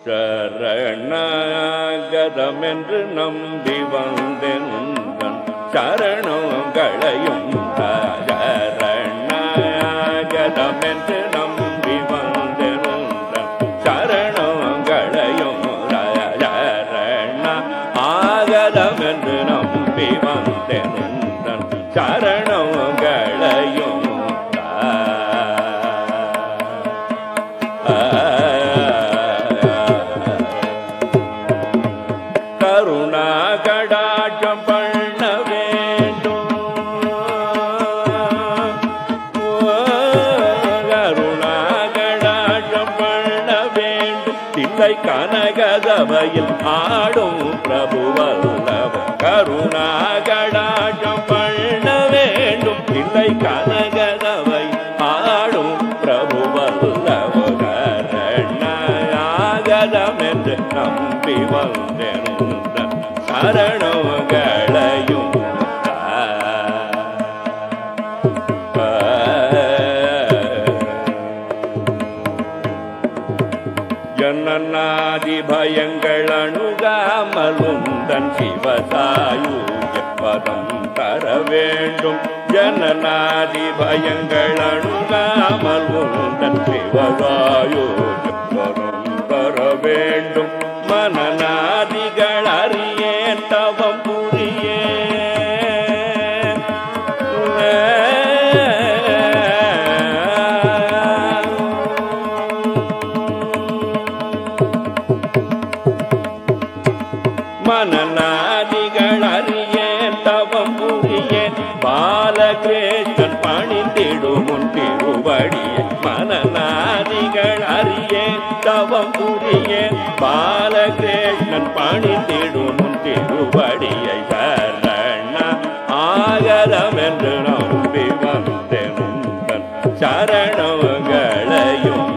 சரணாகதம் என்று நம்பி வந்தேன் உந்தன் சரணங்களையும் சரணாகதம் என்று நம்பி வந்தேன் உந்தன் சரணங்களையும் சரண ஆகதம் என்று நம்பி வந்தேன் உந்தன் சரணங்களையும் கருணா கடாட்சம் பண்ண வேண்டும் கருணா கடாட்சம் பண்ண வேண்டும் தில்லை கனகதவையில் ஆடும் பிரபுவல்லவ கருணா கடாட்சம் பண்ண வேண்டும் தில்லை கனகதவை ஆடும் பிரபுவல்லவ கரணாகதம் என்று நம்பி வந்தேன் உந்தன் சரணங்களையும் ஜன்னநாதி பயங்கள் அணுகாமலுந்தன் சிவசாயுஜ பதம் தர வேண்டும் ஜனநாதி பயங்கள் அணுகாமல் உந்தன் சிவசாயுஜ பதம் தர வேண்டும் மனநாதிகள் அறியேன் தவம் மனநாதிகள் அறியேன் தவம் புரியேன் பாலகிருஷ்ணன் பணிந்திடும் உன் திருவடியே மனநாதிகள் அறியேன் தவம் புரியேன் பாலகிருஷ்ணன் பணிந்திடும் உன் திருவடியை சரண ஆகரம் என்று நம்பி வந்தேன் உந்தன் சரணங்களையும்